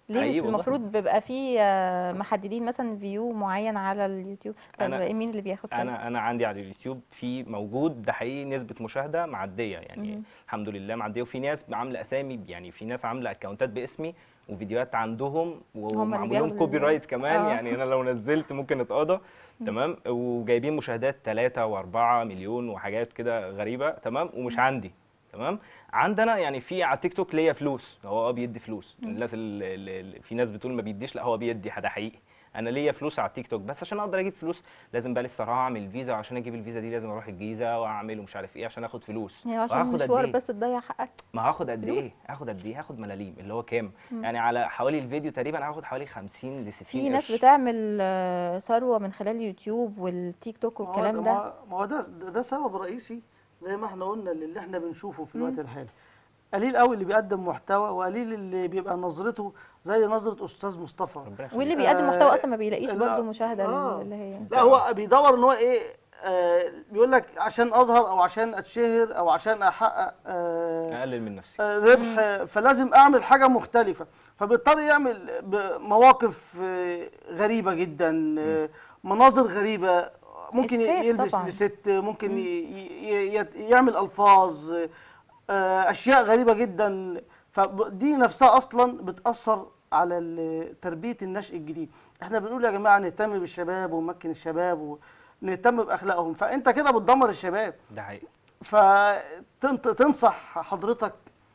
ليه حقيقي مش والله. المفروض بيبقى فيه آه، محددين مثلا فيو معين على اليوتيوب طب أنا- مين اللي بياخد كام؟ انا انا عندي على اليوتيوب في موجود ده حقيقي نسبه مشاهده معديه مم. يعني الحمد لله معديه وفي ناس عامله اسامي يعني في ناس عامله اكونتات باسمي وفيديوهات عندهم اللي ومعمول بياخدوا لهم كوبي رايت كمان آه. يعني انا لو نزلت ممكن اتقاضى تمام وجايبين مشاهدات 3 و4 مليون وحاجات كده غريبه تمام ومش عندي تمام عندنا يعني في على تيك توك ليا فلوس هو اه بيدي فلوس الناس اللي اللي- في ناس بتقول ما بيديش لا هو بيدي ده حقيقي انا ليا فلوس على التيك توك بس عشان اقدر اجيب فلوس لازم بقى لسه اروح اعمل فيزا وعشان اجيب الفيزا دي لازم اروح الجيزه واعمل ومش عارف ايه عشان اخد فلوس يعني عشان وهاخد قد المشوار إيه؟ بس تضيع حقك ما هاخد قد ايه فلوس. هاخد قد ايه هاخد ملاليم اللي هو كام يعني على حوالي الفيديو تقريبا هاخد حوالي 50 ل 60 في ناس قرش. بتعمل آه، ثروه من خلال اليوتيوب والتيك توك ما هو والكلام ما ده هو- ما هو ده ده ده سبب رئيسي زي ما احنا قلنا اللي احنا بنشوفه في الوقت الحالي قليل قوي اللي بيقدم محتوى وقليل اللي بيبقى نظرته زي نظرة أستاذ مصطفى ربنا يخليك. واللي بيقدم محتوى آه، اصلا ما بيلاقيش لا، برضه مشاهده آه. اللي هي لا هو بيدور ان هو ايه آه بيقول لك عشان اظهر او عشان اتشهر او عشان احقق آه اقلل من نفسي آه، ربح آه، فلازم اعمل حاجه مختلفه فبيضطر يعمل ب- مواقف آه، غريبه جدا آه، مناظر غريبه ممكن إسفاف يلبس طبعاً. لست ممكن ي- ي- ي- يعمل الفاظ آه، اشياء غريبه جدا فدي نفسها اصلا بتاثر على ال- تربيه النشء الجديد احنا بنقول يا جماعه نهتم بالشباب ونمكن الشباب ونهتم باخلاقهم فانت كده بتدمر الشباب ده حقيقي فتنصح حضرتك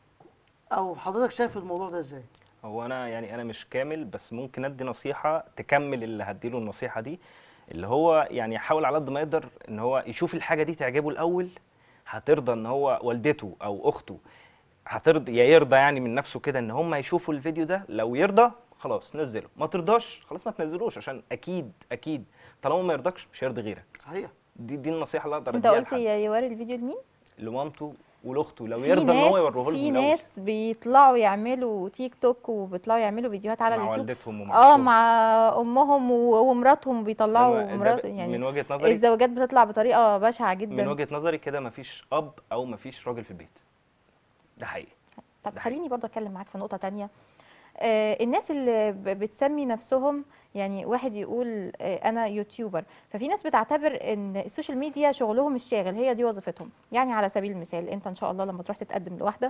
او حضرتك شايف الموضوع ده ازاي هو انا يعني انا مش كامل بس ممكن ادي نصيحه تكمل اللي هديله النصيحه دي اللي هو يعني يحاول على قد ما يقدر ان هو يشوف الحاجه دي تعجبه الاول هترضى ان هو والدته او اخته هترضى يا يرضى يعني من نفسه كده ان هم يشوفوا الفيديو ده لو يرضى خلاص نزله ما ترضاش خلاص ما تنزلوش عشان اكيد اكيد طالما ما يرضاكش مش هيرضي غيرك صحيح دي دي النصيحه اللي اقدر انت اديها قلت لحد. يا يوري الفيديو لمين لمامته ولاخته لو في يرضى ان هو ناس يوريه لهم في الأول. ناس بيطلعوا يعملوا تيك توك وبيطلعوا يعملوا فيديوهات على مع اليوتيوب والدتهم ومع اه أختهم. مع امهم و- ومراتهم بيطلعوا لما- ده مرات ب- من يعني وجهه نظري الزواجات بتطلع بطريقه بشعه من جدا وجهه نظري كده مفيش اب او مفيش راجل في البيت ده حقيقي طب ده حقيقي. خليني برضه اتكلم معاك في نقطه تانية آه الناس اللي ب- بتسمي نفسهم يعني واحد يقول آه انا يوتيوبر ففي ناس بتعتبر ان السوشيال ميديا شغلهم الشاغل هي دي وظيفتهم يعني على سبيل المثال انت ان شاء الله لما تروح تتقدم لواحده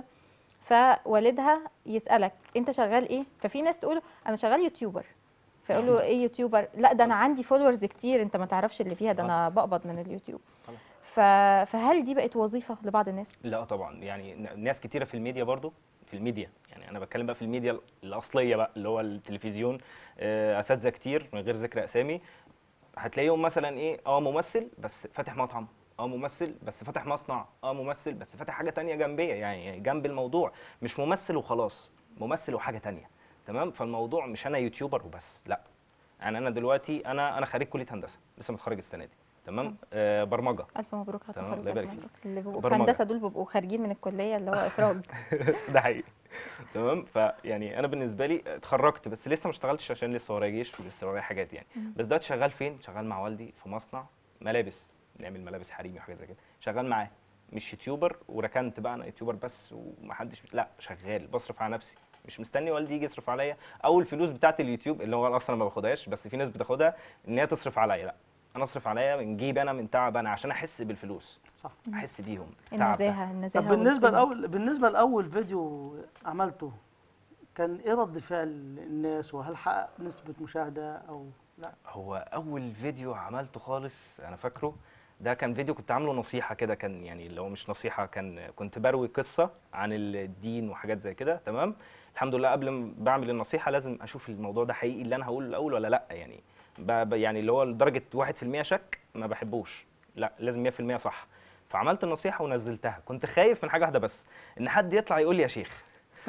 فوالدها يسالك انت شغال ايه ففي ناس تقول انا شغال يوتيوبر فيقول له ايه يوتيوبر لا ده انا عندي فولورز كتير انت ما تعرفش اللي فيها ده انا بقبض من اليوتيوب طبعا. ف- فهل دي بقت وظيفه لبعض الناس لا طبعا يعني ن- ناس كتيره في الميديا برضو في الميديا يعني انا بتكلم بقى في الميديا ال- الاصليه بقى اللي هو التلفزيون آه، اساتذه كتير من غير ذكر اسامي هتلاقيهم مثلا ايه اه ممثل بس فاتح مطعم اه ممثل بس فاتح مصنع اه ممثل بس فاتح حاجه تانية جنبيه يعني جنب الموضوع مش ممثل وخلاص ممثل وحاجه تانية تمام فالموضوع مش انا يوتيوبر وبس لا يعني انا دلوقتي انا انا خريج كليه هندسه لسه متخرج السنه دي تمام آه برمجه الف مبروك على تمام، التخرج الله ألف يبارك مبروك. اللي بيبقوا في برمجة. هندسه دول بيبقوا خارجين من الكليه اللي هو افراج ده حقيقي تمام فيعني انا بالنسبه لي اتخرجت بس لسه ما اشتغلتش عشان لسه ورايا جيش ولسه ورايا حاجات يعني بس دلوقتي شغال فين شغال مع والدي في مصنع ملابس نعمل ملابس حريمي وحاجات زي كده شغال معاه مش يوتيوبر وركنت بقى انا يوتيوبر بس ومحدش لا شغال بصرف على نفسي مش مستني والدي يجي يصرف عليا او الفلوس بتاعت اليوتيوب اللي هو انا اصلا ما باخدهاش بس في ناس بتاخدها ان هي تصرف عليا لا انا اصرف عليا من جيبي انا من تعب انا عشان احس بالفلوس صح احس بيهم التعب ده. النزاهه النزاهه طب بالنسبه والقيمة. لاول بالنسبه لاول فيديو عملته كان ايه رد فعل الناس وهل حقق نسبه مشاهده او لا هو اول فيديو عملته خالص انا فاكره ده كان فيديو كنت عامله نصيحه كده كان يعني اللي هو مش نصيحه كان كنت بروي قصه عن الدين وحاجات زي كده تمام الحمد لله قبل ما بعمل النصيحه لازم اشوف الموضوع ده حقيقي اللي انا هقوله الاول ولا لا يعني ب ب- يعني اللي هو لدرجه 1% شك ما بحبوش لا لازم 100% صح فعملت النصيحه ونزلتها كنت خايف من حاجه واحده بس ان حد يطلع يقول لي يا شيخ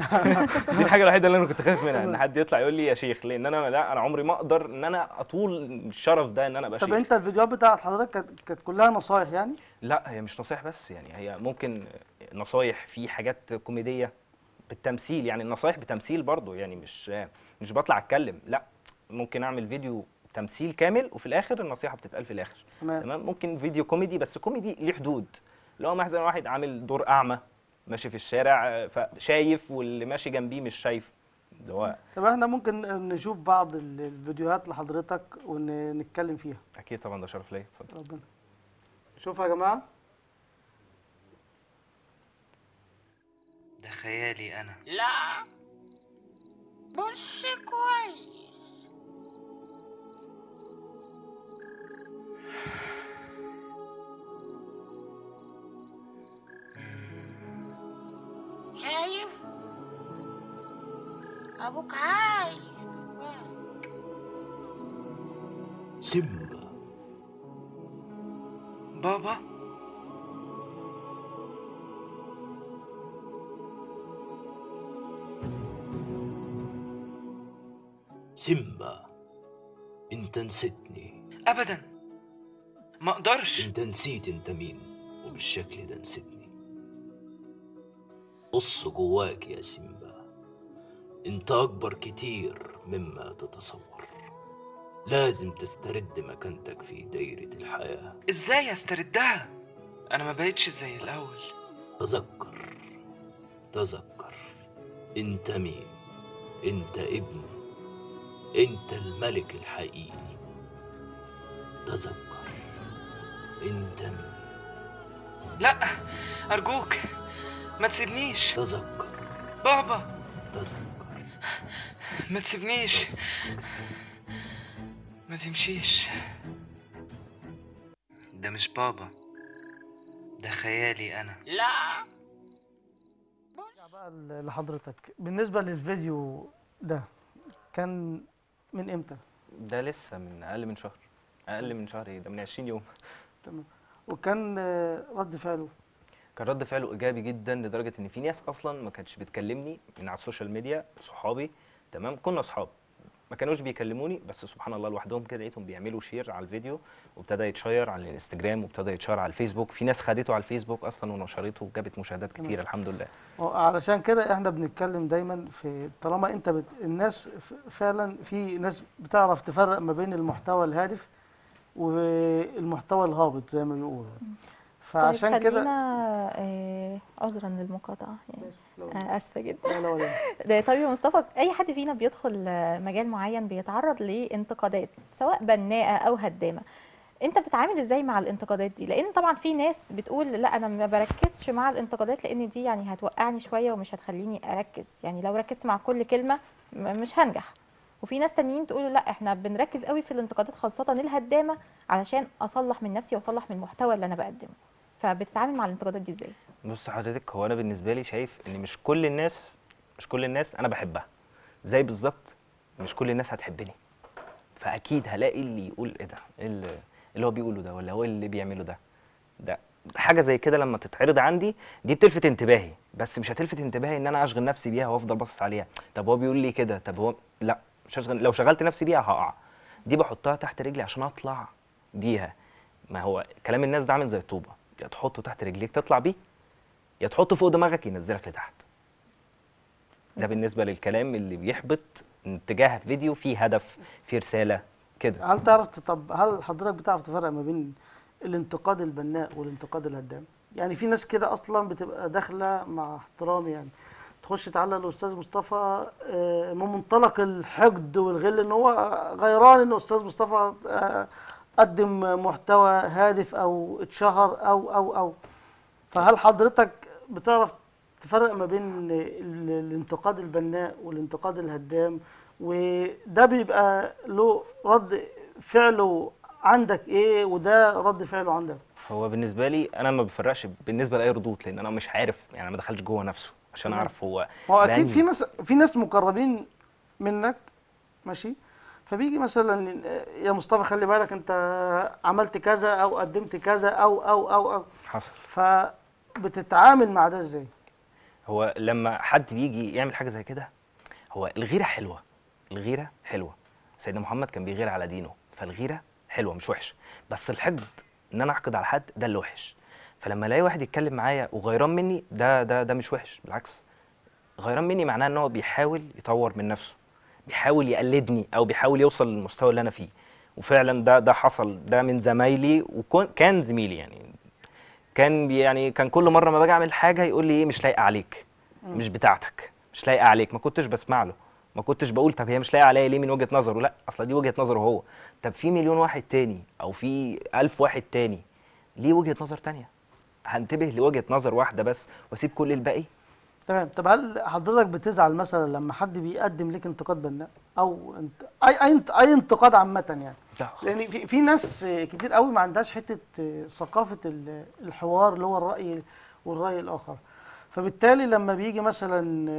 دي الحاجه الوحيده اللي انا كنت خايف منها ان حد يطلع يقول لي يا شيخ لان انا لا انا عمري ما اقدر ان انا اطول الشرف ده ان انا ابقى طب شيخ انت الفيديوهات بتاعت حضرتك كانت كانت كلها نصايح يعني لا هي مش نصايح بس يعني هي ممكن نصايح في حاجات كوميديه بالتمثيل يعني النصايح بتمثيل برضو يعني مش مش بطلع اتكلم لا ممكن اعمل فيديو تمثيل كامل وفي الاخر النصيحه بتتقال في الاخر تمام تمام ممكن فيديو كوميدي بس كوميدي ليه حدود لو مثلا واحد عامل دور اعمى ماشي في الشارع آه، فشايف واللي ماشي جنبيه مش شايف اللي هو طب احنا ممكن نشوف بعض ال- الفيديوهات لحضرتك ونتكلم فيها اكيد طبعا ده شرف ليا اتفضل ربنا شوفوا يا جماعه ده خيالي أنا لا بص كويس شايف ابوك عايز جواك. سيمبا بابا سيمبا انت نسيتني ابدا ما اقدرش انت نسيت انت مين وبالشكل ده نسيتني بص جواك يا سيمبا انت اكبر كتير مما تتصور لازم تسترد مكانتك في دايرة الحياة ازاي استردها انا ما بقتش زي الاول تذكر تذكر انت مين انت ابن انت الملك الحقيقي تذكر انت مين لا ارجوك ما تسيبنيش تذكر بابا تذكر ما تسيبنيش ما تمشيش ده مش بابا ده خيالي انا لا نرجع بقى ل- لحضرتك بالنسبه للفيديو ده كان من امتى ده لسه من اقل من شهر اقل من شهر ايه ده من 20 يوم تمام وكان آه، رد فعله كان رد فعله ايجابي جدا لدرجه ان في ناس اصلا ما كانتش بتكلمني من على السوشيال ميديا صحابي تمام كنا اصحاب ما كانوش بيكلموني بس سبحان الله لوحدهم كده لقيتهم بيعملوا شير على الفيديو وابتدى يتشير على الانستجرام وابتدى يتشير على الفيسبوك في ناس خدته على الفيسبوك اصلا ونشرته وجابت مشاهدات كتير الحمد لله علشان كده احنا بنتكلم دايما في طالما انت بت... الناس ف- فعلا في ناس بتعرف تفرق ما بين المحتوى الهادف والمحتوى الهابط زي ما بيقولوا فعشان طيب كده خلينا آه، عذرا للمقاطعه يعني لو- آه، اسفه جدا لا لا ولا ده طيب يا مصطفى اي حد فينا بيدخل آه، مجال معين بيتعرض لانتقادات سواء بناءه او هدامه انت بتتعامل ازاي مع الانتقادات دي لان طبعا في ناس بتقول لا انا ما بركزش مع الانتقادات لان دي يعني هتوقعني شويه ومش هتخليني اركز يعني لو ركزت مع كل كلمه م- مش هنجح وفي ناس تانيين تقولوا لا احنا بنركز قوي في الانتقادات خاصه الهدامه علشان اصلح من نفسي واصلح من المحتوى اللي انا بقدمه فبتتعامل مع الانتقادات دي ازاي بص حضرتك هو انا بالنسبه لي شايف ان مش كل الناس مش كل الناس انا بحبها زي بالظبط مش كل الناس هتحبني فاكيد هلاقي اللي يقول ايه ده إيه اللي اللي هو بيقوله ده ولا هو اللي بيعمله ده ده حاجه زي كده لما تتعرض عندي دي بتلفت انتباهي بس مش هتلفت انتباهي ان انا اشغل نفسي بيها وافضل باصص عليها طب هو بيقول لي كده طب هو لا مش هشغل لو شغلت نفسي بيها هقع دي بحطها تحت رجلي عشان اطلع بيها ما هو كلام الناس ده عامل زي الطوبه يا تحطه تحت رجليك تطلع بيه يا تحطه فوق دماغك ينزلك لتحت ده بالنسبه للكلام اللي بيحبط اتجاه فيديو فيه هدف فيه رساله كده هل تعرف طب هل حضرتك بتعرف تفرق ما بين الانتقاد البناء والانتقاد الهدام يعني في ناس كده اصلا بتبقى داخله مع احترامي يعني تخش تعلق الاستاذ مصطفى آه، من منطلق الحقد والغل ان هو غيران ان استاذ مصطفى آه، قدم محتوى هادف او اتشهر او او او فهل حضرتك بتعرف تفرق ما بين ال- الانتقاد البناء والانتقاد الهدام وده بيبقى له رد فعله عندك ايه وده رد فعله عندك هو بالنسبه لي انا ما بفرقش بالنسبه لاي ردود لان انا مش عارف يعني أنا ما دخلتش جوه نفسه عشان تمام. اعرف هو ما هو اكيد بأنهي- في ناس في ناس مقربين منك ماشي فبيجي مثلا يا مصطفى خلي بالك انت عملت كذا او قدمت كذا او او او او حصل فبتتعامل مع ده ازاي هو لما حد بيجي يعمل حاجه زي كده هو الغيره حلوه الغيره حلوه سيدنا محمد كان بيغير على دينه فالغيره حلوه مش وحشه بس الحقد ان انا احقد على حد ده اللي وحش فلما الاقي واحد يتكلم معايا وغيران مني ده ده ده مش وحش بالعكس غيران مني معناه ان هو بيحاول يطور من نفسه بيحاول يقلدني او بيحاول يوصل للمستوى اللي انا فيه وفعلا ده ده حصل ده من زمايلي وكان زميلي يعني كان بي- يعني كان كل مره ما باجي اعمل حاجه يقول لي ايه مش لايقه عليك مش بتاعتك مش لايقه عليك ما كنتش بسمع له ما كنتش بقول طب هي مش لاقيه عليا ليه من وجهه نظره لا اصل دي وجهه نظره هو طب في مليون واحد تاني او في ألف واحد تاني ليه وجهه نظر تانية هنتبه لوجهه نظر واحده بس واسيب كل الباقي تمام طب هل حضرتك بتزعل مثلا لما حد بيقدم لك انتقاد بناء او انت اي اي انت- اي انتقاد عامه يعني لا لان في في ناس كتير قوي ما عندهاش حته ثقافه ال- الحوار اللي هو الراي والراي الاخر فبالتالي لما بيجي مثلا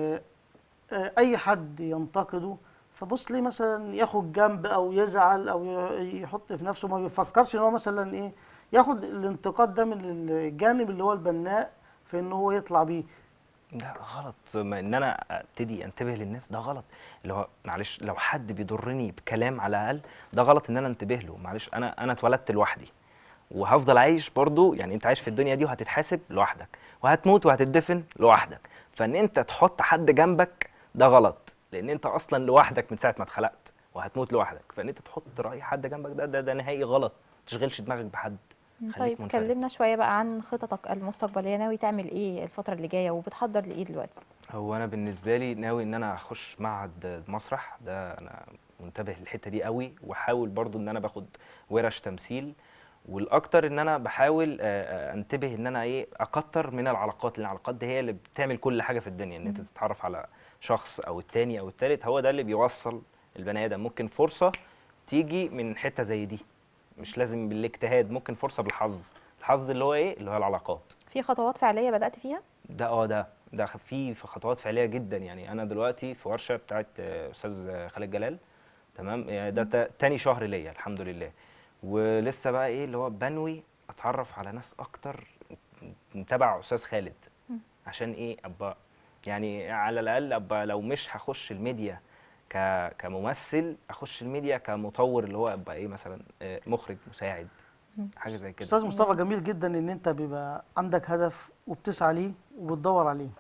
اي حد ينتقده فبص ليه مثلا ياخد جنب او يزعل او ي- يحط في نفسه ما بيفكرش ان هو مثلا ايه ياخد الانتقاد ده من الجانب اللي هو البناء في ان هو يطلع بيه ده غلط ما ان انا ابتدي انتبه للناس ده غلط اللي هو معلش لو حد بيضرني بكلام على الاقل ده غلط ان انا انتبه له معلش انا انا اتولدت لوحدي وهفضل عايش برضو يعني انت عايش في الدنيا دي وهتتحاسب لوحدك وهتموت وهتدفن لوحدك فان انت تحط حد جنبك ده غلط لان انت اصلا لوحدك من ساعه ما اتخلقت وهتموت لوحدك فان انت تحط راي حد جنبك ده ده, ده نهائي غلط ما تشغلش دماغك بحد خليك طيب منفرد. كلمنا شويه بقى عن خططك المستقبليه ناوي تعمل ايه الفتره اللي جايه وبتحضر لايه دلوقتي هو انا بالنسبه لي ناوي ان انا اخش معهد مسرح ده انا منتبه للحته دي قوي واحاول برضو ان انا باخد ورش تمثيل والاكتر ان انا بحاول آه، آه، انتبه ان انا ايه اكتر من العلاقات لان العلاقات دي هي اللي بتعمل كل حاجه في الدنيا ان انت تتعرف على شخص او التاني او التالت هو ده اللي بيوصل البني ادم ممكن فرصه تيجي من حته زي دي مش لازم بالاجتهاد ممكن فرصه بالحظ الحظ اللي هو ايه اللي هو العلاقات في خطوات فعليه بدات فيها ده اه ده ده خ- في في خطوات فعليه جدا يعني انا دلوقتي في ورشه بتاعت آه، استاذ آه، خالد جلال تمام يعني ده تا- تاني شهر ليا الحمد لله ولسه بقى ايه اللي هو بنوي اتعرف على ناس اكتر تبع استاذ خالد عشان ايه ابقى يعني على الاقل ابقى لو مش هخش الميديا ك كممثل اخش الميديا كمطور اللي هو ابقى ايه مثلا آه، مخرج مساعد حاجه زي كده استاذ مصطفى جميل جدا ان انت بيبقى عندك هدف وبتسعى ليه وبتدور عليه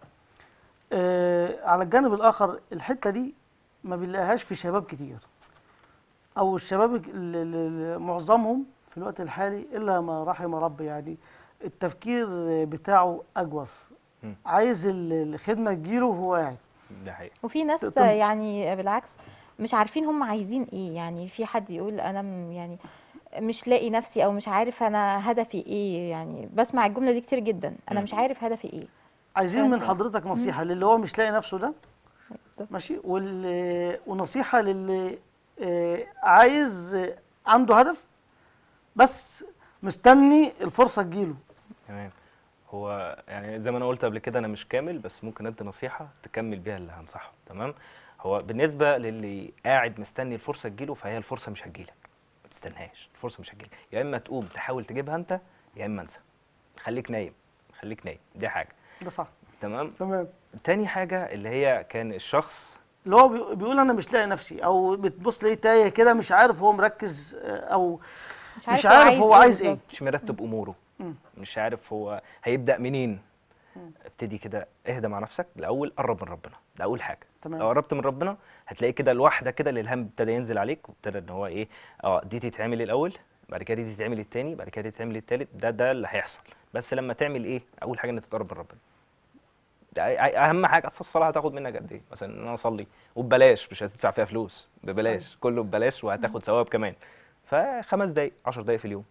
آه على الجانب الاخر الحته دي ما بنلاقيهاش في شباب كتير او الشباب ال- ال- ال- معظمهم في الوقت الحالي الا ما رحم ربي يعني التفكير بتاعه اجوف مم. عايز ال- الخدمه تجيله وهو قاعد ده حقيقي وفي ناس طب- يعني بالعكس مش عارفين هم عايزين ايه يعني في حد يقول انا م- يعني مش لاقي نفسي او مش عارف انا هدفي ايه يعني بسمع الجمله دي كتير جدا انا مم. مش عارف هدفي ايه عايزين من فهمت. حضرتك نصيحه للي هو مش لاقي نفسه ده بالظبط. ماشي وال- ونصيحة للي آه، عايز آه، عنده هدف بس مستني الفرصة تجيله تمام هو يعني زي ما انا قلت قبل كده انا مش كامل بس ممكن ادي نصيحه تكمل بيها اللي هنصحه تمام هو بالنسبه للي قاعد مستني الفرصه تجيله فهي الفرصه مش هتجيلك ما تستناهاش الفرصه مش هتجيلك يا اما تقوم تحاول تجيبها انت يا اما انسى خليك نايم خليك نايم دي حاجه ده صح تمام تمام تاني حاجه اللي هي كان الشخص اللي هو بي- بيقول أنا مش لاقي نفسي أو بتبص ليه تايه كده مش عارف هو مركز آه، أو مش عارف هو عايز إيه بالظبط. مش مرتب اموره مم. مش عارف هو هيبدا منين ابتدي كده اهدى مع نفسك الاول قرب من ربنا ده اول حاجه تمام. لو قربت من ربنا هتلاقي كده لوحدك كده الالهام ابتدى ينزل عليك وابتدى ان هو ايه اه دي تتعمل الاول بعد كده دي تتعمل التاني بعد كده دي تتعمل التالت ده ده اللي هيحصل بس لما تعمل ايه اول حاجه انك تقرب من ربنا ده أي- أي- اهم حاجه اصل الصلاه هتاخد منك قد ايه مثلا ان انا اصلي وببلاش مش هتدفع فيها فلوس ببلاش كله ببلاش وهتاخد ثواب كمان فخمس دقايق 10 دقايق في اليوم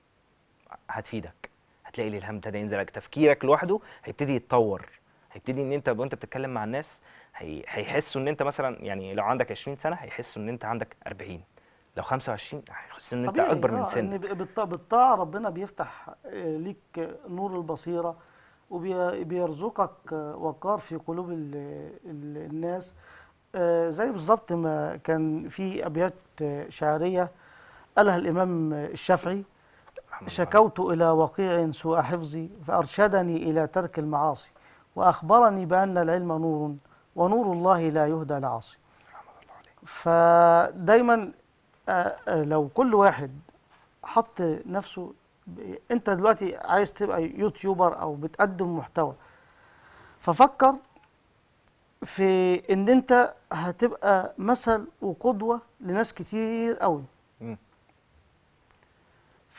هتفيدك هتلاقي الالهام ابتدى ينزل عليك تفكيرك لوحده هيبتدي يتطور هيبتدي ان انت وانت بتتكلم مع الناس هي... هيحسوا ان انت مثلا يعني لو عندك 20 سنه هيحسوا ان انت عندك 40 لو 25 هيحسوا ان انت طبيعي اكبر من آه، سنك إن ب- بالط- بالطاعة ربنا بيفتح آه، ليك نور البصيرة وبيرزقك وقار في قلوب ال- ال- الناس آه، زي بالظبط ما كان في أبيات آه، شعرية قالها الإمام الشافعي رحمة الله شكوت إلى وقيع سوء حفظي فأرشدني إلى ترك المعاصي وأخبرني بأن العلم نور ونور الله لا يهدى لعاصي رحمة الله عليك فدايما آه، آه، لو كل واحد حط نفسه ب- انت دلوقتي عايز تبقى يوتيوبر او بتقدم محتوى ففكر في ان انت هتبقى مثل وقدوة لناس كتير قوي مم.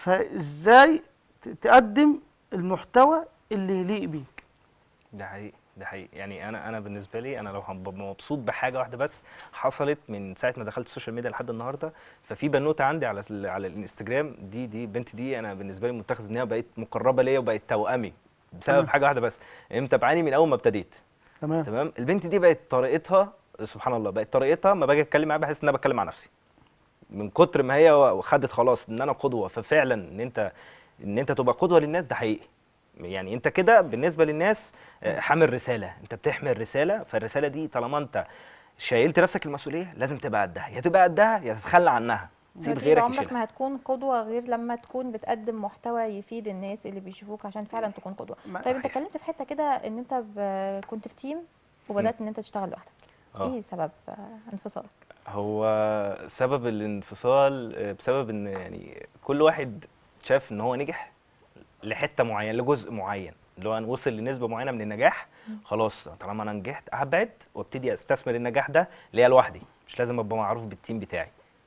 فازاي ت- تقدم المحتوى اللي يليق بيك ده حقيقي ده حقيقي يعني انا انا بالنسبه لي انا لو هبقى مبسوط بحاجه واحده بس حصلت من ساعه ما دخلت السوشيال ميديا لحد النهارده ففي بنوته عندي على ال- على الانستجرام دي دي البنت دي انا بالنسبه لي متخذ ان هي بقت مقربه ليا وبقت توأمي بسبب تمام. حاجه واحده بس هي متابعاني من اول ما ابتديت تمام تمام البنت دي بقت طريقتها سبحان الله بقت طريقتها ما باجي اتكلم معاها بحس ان انا بتكلم مع نفسي من كتر ما هي خدت خلاص ان انا قدوه ففعلا ان انت ان انت تبقى قدوه للناس ده حقيقي يعني انت كده بالنسبه للناس آه، حامل رساله انت بتحمل رساله فالرساله دي طالما انت شايلت نفسك المسؤوليه لازم تبقى قدها يا تبقى قدها يا تتخلى عنها سيب أكيد غيرك عمرك يشيلها ما هتكون قدوة غير لما تكون بتقدم محتوى يفيد الناس اللي بيشوفوك عشان فعلا تكون قدوة ما- طيب انت صحيح. اتكلمت في حتة كده ان انت ب... كنت في تيم وبدأت ان انت تشتغل لوحدك اه ايه سبب آه، انفصالك هو سبب الانفصال آه، بسبب ان يعني كل واحد شاف ان هو نجح لحته معينه لجزء معين اللي هو أنا وصل لنسبه معينه من النجاح خلاص طالما انا نجحت هبعد وابتدي استثمر النجاح ده ليا لوحدي مش لازم ابقى معروف بالتيم بتاعي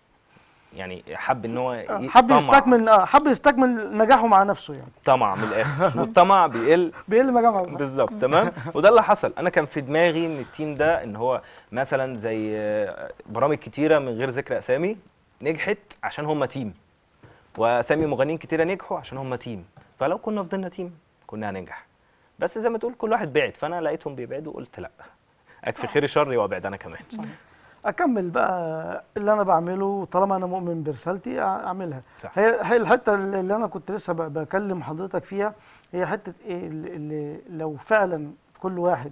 يعني حب ان هو آه، ي- حب طمع- يستكمل آه، حب يستكمل نجاحه مع نفسه يعني طمع من الاخر والطمع بيقل بيقل ما جمع بالظبط تمام وده اللي حصل انا كان في دماغي ان التيم ده ان هو مثلا زي آه، برامج كتيره من غير ذكر اسامي نجحت عشان هم تيم واسامي مغنيين كتيره نجحوا عشان هم تيم فلو كنا فضلنا تيم كنا هننجح بس زي ما تقول كل واحد بعد فانا لقيتهم بيبعدوا قلت لا اكفي خيري شري وابعد انا كمان اكمل بقى اللي انا بعمله طالما انا مؤمن برسالتي أع- اعملها صح. هي هي الحته اللي اللي انا كنت لسه ب- بكلم حضرتك فيها هي حته ايه اللي, اللي لو فعلا كل واحد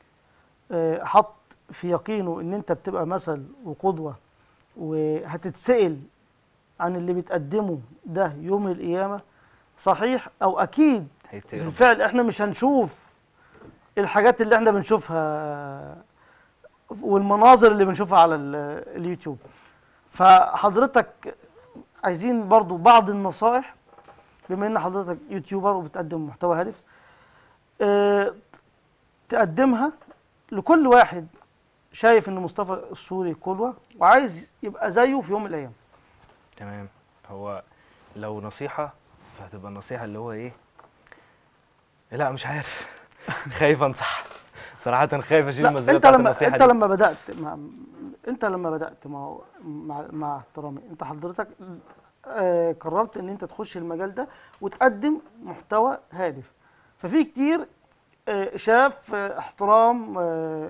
آه، حط في يقينه ان انت بتبقى مثل وقدوه وهتتسال عن اللي بتقدمه ده يوم القيامه صحيح او اكيد هيتقرب. بالفعل احنا مش هنشوف الحاجات اللي احنا بنشوفها والمناظر اللي بنشوفها على ال- اليوتيوب فحضرتك عايزين برضو بعض النصائح بما ان حضرتك يوتيوبر وبتقدم محتوى هادف اه تقدمها لكل واحد شايف ان مصطفى السوري قدوه وعايز يبقى زيه في يوم من الايام تمام هو لو نصيحه فهتبقى النصيحه اللي هو ايه لا مش عارف خايف انصح صراحه خايف اشيل لا المسؤوليه انت بتاعت لما النصيحه انت دي لما بدات مع انت لما بدات ما هو مع, مع احترامي انت حضرتك آه قررت ان انت تخش المجال ده وتقدم محتوى هادف ففي كتير آه شاف آه احترام آه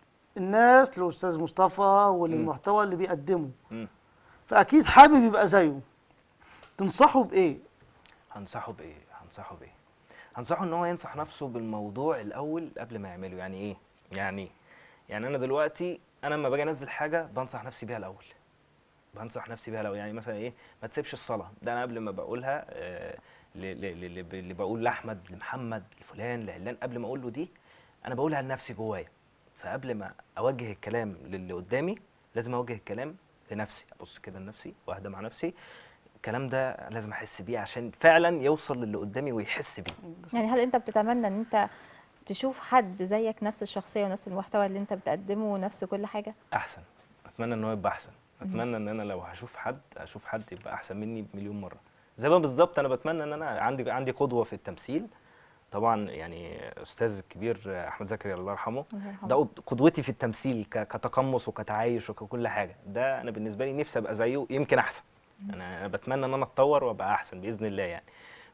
الناس للاستاذ مصطفى وللمحتوى اللي بيقدمه مم. فاكيد حابب يبقى زيه تنصحه بايه هنصحه بايه هنصحه بايه هنصحه ان هو ينصح نفسه بالموضوع الاول قبل ما يعمله يعني ايه يعني يعني انا دلوقتي انا لما باجي انزل حاجه بنصح نفسي بيها الاول بنصح نفسي بيها الاول يعني مثلا ايه ما تسيبش الصلاه ده انا قبل ما بقولها آه، ل- ل- ل- ل- اللي بقول لاحمد لمحمد لفلان لعلان قبل ما اقول له دي انا بقولها لنفسي جوايا فقبل ما اوجه الكلام للي قدامي لازم اوجه الكلام لنفسي ابص كده لنفسي واهدى مع نفسي الكلام ده لازم احس بيه عشان فعلا يوصل للي قدامي ويحس بيه يعني هل انت بتتمنى ان انت تشوف حد زيك نفس الشخصية ونفس المحتوى اللي انت بتقدمه ونفس كل حاجة احسن اتمنى ان هو يبقى احسن اتمنى ان انا لو هشوف حد اشوف حد يبقى احسن مني بمليون مره زي ما بالظبط انا بتمنى ان انا عندي عندي قدوه في التمثيل طبعا يعني استاذ الكبير احمد زكريا الله يرحمه الله يرحمه. ده قدوتي في التمثيل ك- كتقمص وكتعايش وككل حاجه ده انا بالنسبه لي نفسي ابقى زيه يمكن احسن انا أنا بتمنى ان انا اتطور وابقى احسن باذن الله يعني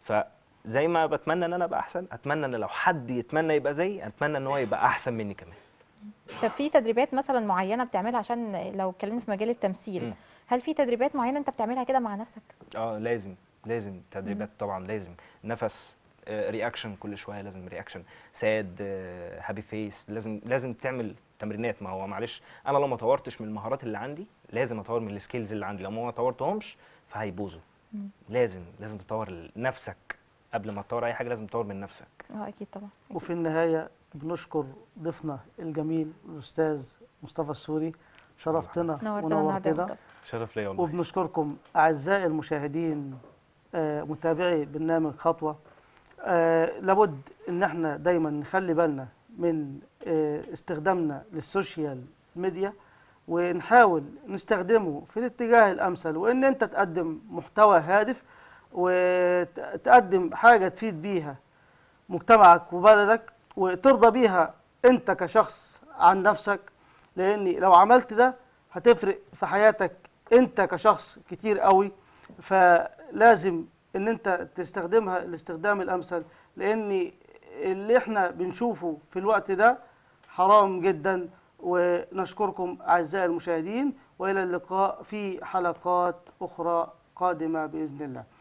فزي ما بتمنى ان انا ابقى احسن اتمنى ان لو حد يتمنى يبقى زيي اتمنى ان هو يبقى احسن مني كمان طب في تدريبات مثلا معينة بتعملها عشان لو اتكلمنا في مجال التمثيل مم. هل في تدريبات معينة انت بتعملها كده مع نفسك؟ اه لازم لازم تدريبات طبعا لازم نفس رياكشن كل شويه لازم رياكشن ساد هابي فيس لازم لازم تعمل تمرينات ما هو معلش انا لو ما طورتش من المهارات اللي عندي لازم اطور من السكيلز اللي عندي لو ما طورتهمش فهيبوظوا مم. لازم لازم تطور نفسك قبل ما تطور اي حاجه لازم تطور من نفسك اه اكيد طبعا وفي النهاية بنشكر ضيفنا الجميل الأستاذ مصطفى السوري شرفتنا نورتنا النهارده يا ونورتنا مصطفى شرف ليا والله وبنشكركم أعزائي المشاهدين آه، متابعي برنامج خطوة آه، لابد إن احنا دايما نخلي بالنا من آه، استخدامنا للسوشيال ميديا ونحاول نستخدمه في الاتجاه الأمثل وإن أنت تقدم محتوى هادف وتقدم حاجة تفيد بيها مجتمعك وبلدك وترضى بيها انت كشخص عن نفسك لان لو عملت ده هتفرق في حياتك انت كشخص كتير قوي فلازم ان انت تستخدمها الاستخدام الامثل لان اللي احنا بنشوفه في الوقت ده حرام جدا ونشكركم اعزائي المشاهدين والى اللقاء في حلقات اخرى قادمه باذن الله